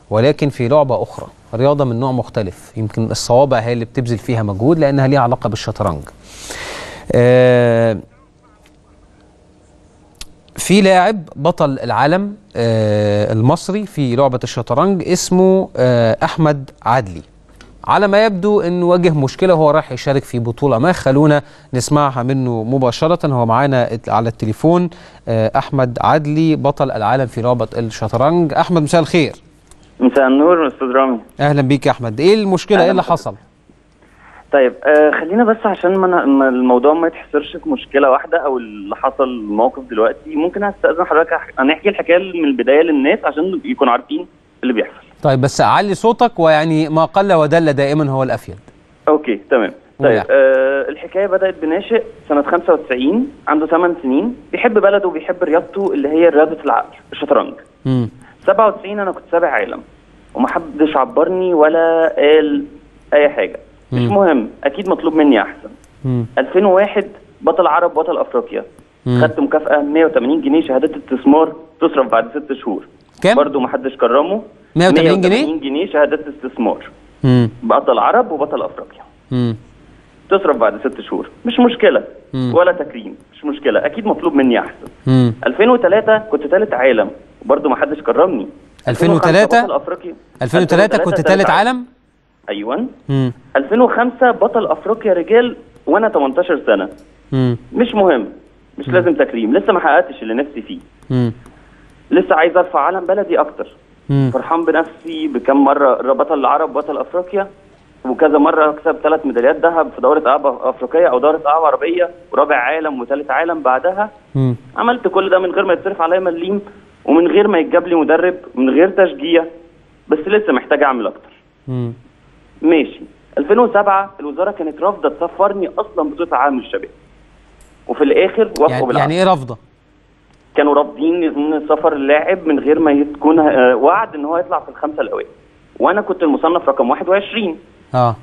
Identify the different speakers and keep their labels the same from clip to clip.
Speaker 1: ولكن في لعبه اخرى رياضه من نوع مختلف يمكن الصوابع هي اللي بتبذل فيها مجهود لانها ليها علاقه بالشطرنج آه في لاعب بطل العالم آه المصري في لعبه الشطرنج اسمه آه احمد عدلي على ما يبدو انه واجه مشكله وهو رايح يشارك في بطوله ما خلونا نسمعها منه مباشره هو معانا على التليفون آه احمد عدلي بطل العالم في لعبه الشطرنج احمد مساء الخير
Speaker 2: مساء النور استاذ رامي
Speaker 1: اهلا بيك يا احمد ايه المشكله ايه اللي حصل
Speaker 2: طيب آه خلينا بس عشان ما أنا- ما الموضوع ما يتحصرش في مشكله واحده او اللي حصل موقف دلوقتي ممكن استاذن حضرتك أح- هنحكي الحكايه من البدايه للناس عشان يكونوا عارفين اللي بيحصل
Speaker 1: طيب بس علي صوتك ويعني ما قل ودل دائما هو الافيد
Speaker 2: اوكي تمام
Speaker 1: قول
Speaker 2: طيب
Speaker 1: يا
Speaker 2: آه الحكايه بدات بناشئ سنه 95 عنده 8 سنين بيحب بلده وبيحب رياضته اللي هي رياضه العقل الشطرنج
Speaker 1: امم
Speaker 2: 97 انا كنت سابع عالم ومحدش عبرني ولا قال اي حاجه مش
Speaker 1: مم.
Speaker 2: مهم اكيد مطلوب مني احسن
Speaker 1: امم
Speaker 2: 2001 بطل عرب بطل افريقيا
Speaker 1: مم.
Speaker 2: خدت مكافاه 180 جنيه شهاده استثمار تصرف بعد ست شهور
Speaker 1: كام؟
Speaker 2: برضه محدش كرمه
Speaker 1: 180 جنيه؟
Speaker 2: 180 جنيه شهاده استثمار
Speaker 1: امم
Speaker 2: بطل عرب وبطل افريقيا
Speaker 1: امم
Speaker 2: تصرف بعد ست شهور مش مشكله
Speaker 1: مم.
Speaker 2: ولا تكريم مش مشكله اكيد مطلوب مني احسن
Speaker 1: امم
Speaker 2: 2003 كنت ثالث عالم وبرضه محدش كرمني
Speaker 1: 2003
Speaker 2: بطل افريقيا
Speaker 1: 2003 كنت ثالث عالم
Speaker 2: ايوه
Speaker 1: امم
Speaker 2: 2005 بطل افريقيا رجال وانا 18 سنه
Speaker 1: امم
Speaker 2: مش مهم مش لازم تكريم لسه ما حققتش اللي نفسي فيه
Speaker 1: امم
Speaker 2: لسه عايز ارفع علم بلدي اكتر
Speaker 1: امم
Speaker 2: فرحان بنفسي بكم مره بطل العرب بطل افريقيا وكذا مره اكسب ثلاث ميداليات ذهب في دوره العاب افريقيه او دوره العاب عربيه ورابع عالم وثالث عالم بعدها
Speaker 1: امم
Speaker 2: عملت كل ده من غير ما يتصرف عليا مليم ومن غير ما يتجاب لي مدرب من غير تشجيع بس لسه محتاج اعمل اكتر
Speaker 1: امم
Speaker 2: ماشي 2007 الوزاره كانت رافضه تسفرني اصلا بطوله عالم الشباب وفي الاخر وافقوا
Speaker 1: يعني,
Speaker 2: بالعقد
Speaker 1: يعني ايه رافضه؟
Speaker 2: كانوا رافضين ان سفر اللاعب من غير ما يكون آه، وعد ان هو يطلع في الخمسه الاوائل وانا كنت المصنف رقم 21
Speaker 1: اه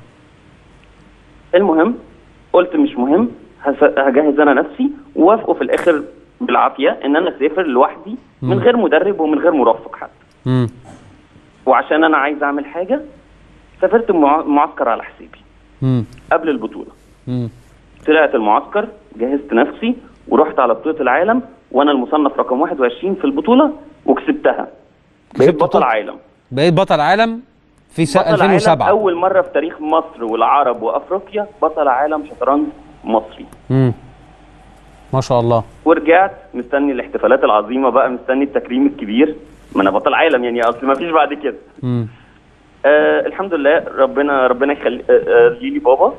Speaker 2: المهم قلت مش مهم هس- هجهز انا نفسي ووافقوا في الاخر بالعافيه ان انا اسافر لوحدي من
Speaker 1: مم.
Speaker 2: غير مدرب ومن غير مرافق حتى
Speaker 1: امم
Speaker 2: وعشان انا عايز اعمل حاجه سافرت مع- معسكر على حسابي
Speaker 1: امم
Speaker 2: قبل البطوله
Speaker 1: امم
Speaker 2: طلعت المعسكر جهزت نفسي ورحت على بطوله العالم وانا المصنف رقم 21 في البطوله وكسبتها بقيت
Speaker 1: كسبت
Speaker 2: بطل
Speaker 1: بطولة؟
Speaker 2: عالم
Speaker 1: بقيت بطل عالم في سنه
Speaker 2: بطل عالم
Speaker 1: 2007
Speaker 2: اول مره في تاريخ مصر والعرب وافريقيا بطل عالم شطرنج مصري
Speaker 1: امم ما شاء الله
Speaker 2: ورجعت مستني الاحتفالات العظيمه بقى مستني التكريم الكبير ما انا بطل عالم يعني اصل ما فيش بعد كده
Speaker 1: امم
Speaker 2: آه الحمد لله ربنا ربنا يخلي آه آه لي بابا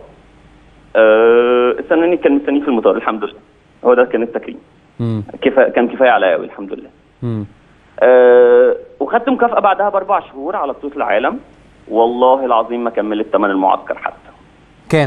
Speaker 2: آه استناني كان مستنيه في المطار الحمد لله هو ده كان التكريم
Speaker 1: امم
Speaker 2: كفايه كان كفايه عليا قوي الحمد لله
Speaker 1: امم
Speaker 2: آه وخدت مكافاه بعدها باربع شهور على بطوله العالم والله العظيم ما كملت ثمن المعسكر حتى
Speaker 1: كام؟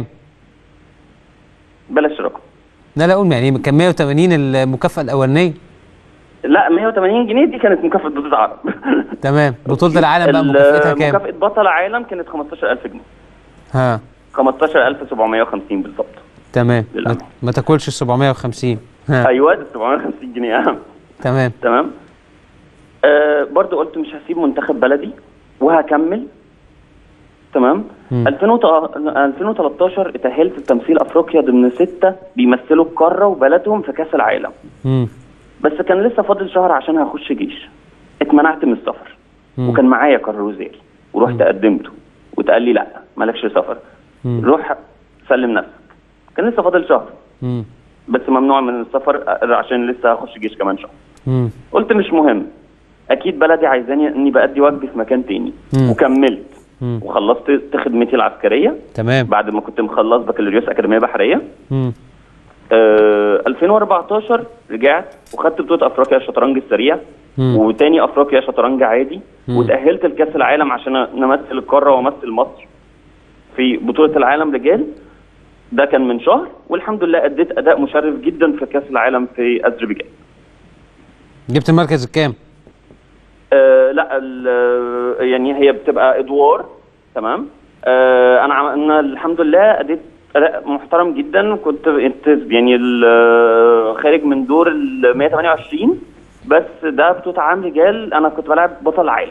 Speaker 2: بلاش رقم
Speaker 1: لا لا قول يعني كان 180 المكافاه الاولانيه
Speaker 2: لا 180 جنيه دي كانت مكافاه بطوله عرب
Speaker 1: تمام بطوله العالم بقى
Speaker 2: ال-
Speaker 1: مكافاتها كام؟
Speaker 2: مكافاه بطل عالم كانت 15000 جنيه
Speaker 1: ها
Speaker 2: 15750 بالظبط
Speaker 1: تمام ما,
Speaker 2: للأمانة.
Speaker 1: ما تاكلش ال 750 ها
Speaker 2: ايوه ده 750 جنيه اهم
Speaker 1: تمام
Speaker 2: تمام آه برضو قلت مش هسيب منتخب بلدي وهكمل تمام
Speaker 1: مم.
Speaker 2: 2013 اتأهلت لتمثيل افريقيا ضمن ستة بيمثلوا القارة وبلدهم في كأس العالم
Speaker 1: امم
Speaker 2: بس كان لسه فاضل شهر عشان هخش جيش اتمنعت من السفر
Speaker 1: مم.
Speaker 2: وكان معايا قرار وزاري ورحت قدمته واتقال لي لا مالكش سفر
Speaker 1: مم.
Speaker 2: روح سلم نفسك كان لسه فاضل شهر
Speaker 1: امم
Speaker 2: بس ممنوع من السفر عشان لسه هخش جيش كمان شهر
Speaker 1: امم
Speaker 2: قلت مش مهم اكيد بلدي عايزاني اني بادي واجبي في مكان تاني
Speaker 1: مم.
Speaker 2: وكملت
Speaker 1: مم.
Speaker 2: وخلصت خدمتي العسكريه
Speaker 1: تمام
Speaker 2: بعد ما كنت مخلص بكالوريوس اكاديميه بحريه
Speaker 1: امم
Speaker 2: آه 2014 رجعت وخدت بطوله افريقيا الشطرنج السريع
Speaker 1: مم.
Speaker 2: وتاني افريقيا شطرنج عادي
Speaker 1: مم.
Speaker 2: وتاهلت لكاس العالم عشان نمثل القاره وامثل مصر في بطوله العالم رجال ده كان من شهر والحمد لله اديت اداء مشرف جدا في كاس العالم في اذربيجان
Speaker 1: جبت المركز الكام؟
Speaker 2: آه لا ال- يعني هي بتبقى ادوار تمام آه انا عم- انا الحمد لله اديت اداء محترم جدا كنت انت- يعني ال- خارج من دور ال 128 بس ده بطوله عام رجال انا كنت بلعب بطل العالم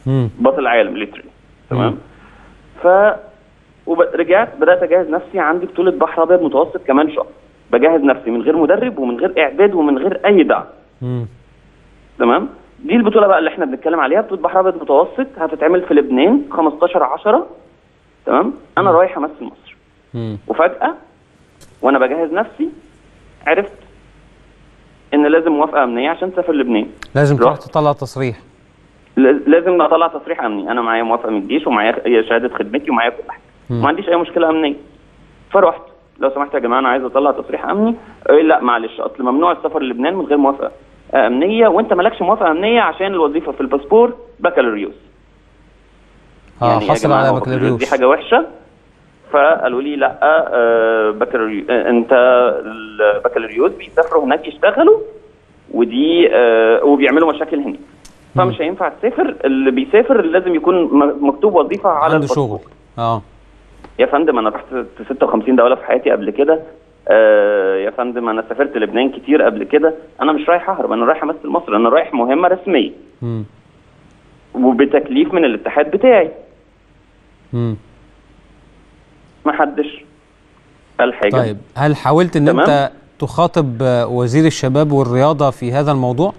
Speaker 1: مم.
Speaker 2: بطل العالم ليترلي
Speaker 1: مم.
Speaker 2: تمام ف ورجعت بدات اجهز نفسي عندي بطوله بحر ابيض متوسط كمان شهر بجهز نفسي من غير مدرب ومن غير اعداد ومن غير اي دعم
Speaker 1: مم.
Speaker 2: تمام دي البطوله بقى اللي احنا بنتكلم عليها بطوله بحر ابيض متوسط هتتعمل في لبنان 15 10 تمام انا رايح امثل مصر
Speaker 1: مم.
Speaker 2: وفجاه وانا بجهز نفسي عرفت ان لازم موافقه امنيه عشان تسافر لبنان
Speaker 1: لازم تروح
Speaker 2: رحت.
Speaker 1: تطلع تصريح
Speaker 2: ل- لازم اطلع تصريح امني انا معايا موافقه من الجيش ومعايا شهاده خدمتي ومعايا كل حاجه
Speaker 1: مم.
Speaker 2: ما عنديش اي مشكله امنيه فرحت لو سمحت يا جماعه انا عايز اطلع تصريح امني إيه لا معلش اصل ممنوع السفر للبنان من غير موافقه آه، امنيه وانت مالكش موافقه امنيه عشان الوظيفه في الباسبور بكالوريوس
Speaker 1: اه
Speaker 2: يعني يا
Speaker 1: حصل
Speaker 2: جماعة
Speaker 1: على
Speaker 2: هو بكالوريوس دي
Speaker 1: بكالوريوس
Speaker 2: حاجه وحشه فقالوا لي لا آه، بكالوريوس آه، انت البكالوريوس بيسافروا هناك يشتغلوا ودي آه، وبيعملوا مشاكل هناك فمش هينفع تسافر اللي بيسافر لازم يكون م- مكتوب وظيفه على
Speaker 1: عنده
Speaker 2: الباسبور.
Speaker 1: شغل اه
Speaker 2: يا فندم انا رحت في 56 دوله في حياتي قبل كده آه يا فندم انا سافرت لبنان كتير قبل كده انا مش رايح اهرب انا رايح امثل مصر انا رايح مهمه رسميه
Speaker 1: مم.
Speaker 2: وبتكليف من الاتحاد بتاعي
Speaker 1: مم.
Speaker 2: ما حدش قال حاجه
Speaker 1: طيب هل حاولت ان
Speaker 2: تمام.
Speaker 1: انت تخاطب آه، وزير الشباب والرياضه في هذا الموضوع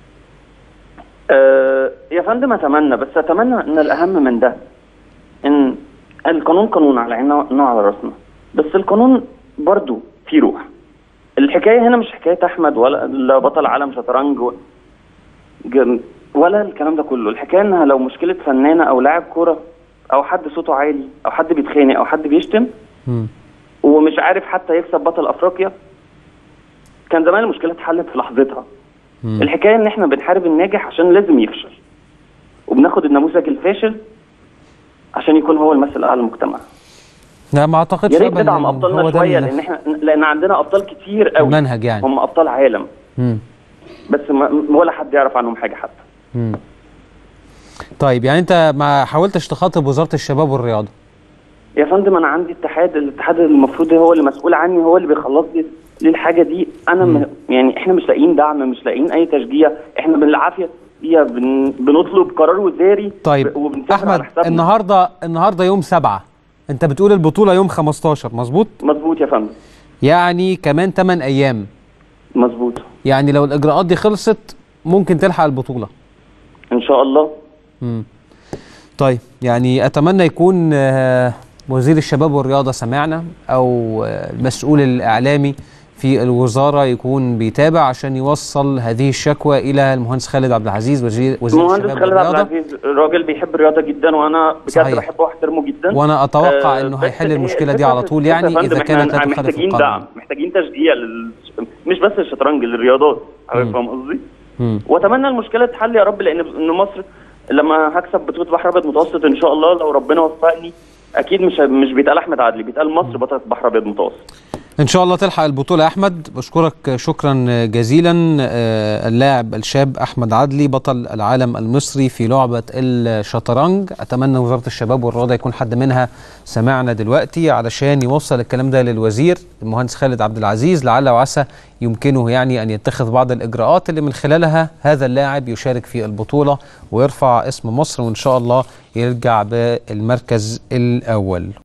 Speaker 2: آه يا فندم اتمنى بس اتمنى ان الاهم من ده ان القانون قانون على عيننا وعلى راسنا بس القانون برضو فيه روح الحكايه هنا مش حكايه احمد ولا لا بطل عالم شطرنج و- ج- ولا الكلام ده كله الحكايه انها لو مشكله فنانه او لاعب كوره او حد صوته عالي او حد بيتخانق او حد بيشتم
Speaker 1: مم.
Speaker 2: ومش عارف حتى يكسب بطل افريقيا كان زمان المشكله اتحلت في لحظتها
Speaker 1: مم.
Speaker 2: الحكايه ان احنا بنحارب الناجح عشان لازم يفشل وبناخد النموذج الفاشل عشان يكون هو المثل الاعلى للمجتمع
Speaker 1: لا ما اعتقدش
Speaker 2: يا ريت
Speaker 1: أبداً
Speaker 2: ندعم
Speaker 1: إن
Speaker 2: ابطالنا
Speaker 1: هو ده
Speaker 2: شويه
Speaker 1: ال-
Speaker 2: لان احنا لان عندنا ابطال كتير قوي
Speaker 1: المنهج يعني
Speaker 2: هم ابطال عالم
Speaker 1: مم.
Speaker 2: بس ما ولا حد يعرف عنهم حاجه حتى
Speaker 1: مم. طيب يعني انت ما حاولتش تخاطب وزاره الشباب والرياضه
Speaker 2: يا فندم انا عندي اتحاد الاتحاد المفروض هو اللي مسؤول عني هو اللي بيخلص لي لي الحاجه دي انا م... يعني احنا مش لاقيين دعم مش لاقيين اي تشجيع احنا بالعافيه فيها بن... بنطلب قرار وزاري
Speaker 1: طيب
Speaker 2: وبنسافر على
Speaker 1: احمد
Speaker 2: حسابنا
Speaker 1: النهارده النهارده يوم سبعة انت بتقول البطوله يوم 15 مظبوط
Speaker 2: مظبوط يا فندم
Speaker 1: يعني كمان 8 ايام
Speaker 2: مظبوط
Speaker 1: يعني لو الاجراءات دي خلصت ممكن تلحق البطوله
Speaker 2: ان شاء الله
Speaker 1: مم. طيب يعني اتمنى يكون آه، وزير الشباب والرياضه سمعنا او آه، المسؤول الاعلامي في الوزاره يكون بيتابع عشان يوصل هذه الشكوى الى المهندس خالد عبد العزيز وزير وزير
Speaker 2: المهندس
Speaker 1: الشباب
Speaker 2: خالد عبد
Speaker 1: والرياضه
Speaker 2: العزيز راجل بيحب الرياضه جدا وانا بجد
Speaker 1: صحيح.
Speaker 2: بحبه واحترمه جدا
Speaker 1: وانا اتوقع
Speaker 2: آه،
Speaker 1: انه
Speaker 2: بس
Speaker 1: هيحل
Speaker 2: هي
Speaker 1: المشكله دي
Speaker 2: الفكرة
Speaker 1: على
Speaker 2: في
Speaker 1: طول
Speaker 2: الفكرة يا
Speaker 1: يعني
Speaker 2: فندم
Speaker 1: اذا كانت لا
Speaker 2: احنا
Speaker 1: تخالف
Speaker 2: محتاجين
Speaker 1: القانون
Speaker 2: دعم محتاجين تشجيع لل... مش بس الشطرنج للرياضات حضرتك فاهم قصدي؟
Speaker 1: مم.
Speaker 2: واتمنى المشكله تتحل يا رب لان ان مصر لما هكسب بطوله بحر ابيض متوسط ان شاء الله لو ربنا وفقني اكيد مش مش بيتقال احمد عدلي بيتقال مصر بطله بحر ابيض متوسط
Speaker 1: ان شاء الله تلحق البطوله يا احمد بشكرك شكرا جزيلا آه، اللاعب الشاب احمد عدلي بطل العالم المصري في لعبه الشطرنج اتمنى وزاره الشباب والرياضه يكون حد منها سمعنا دلوقتي علشان يوصل الكلام ده للوزير المهندس خالد عبد العزيز لعل وعسى يمكنه يعني ان يتخذ بعض الاجراءات اللي من خلالها هذا اللاعب يشارك في البطوله ويرفع اسم مصر وان شاء الله يرجع بالمركز الاول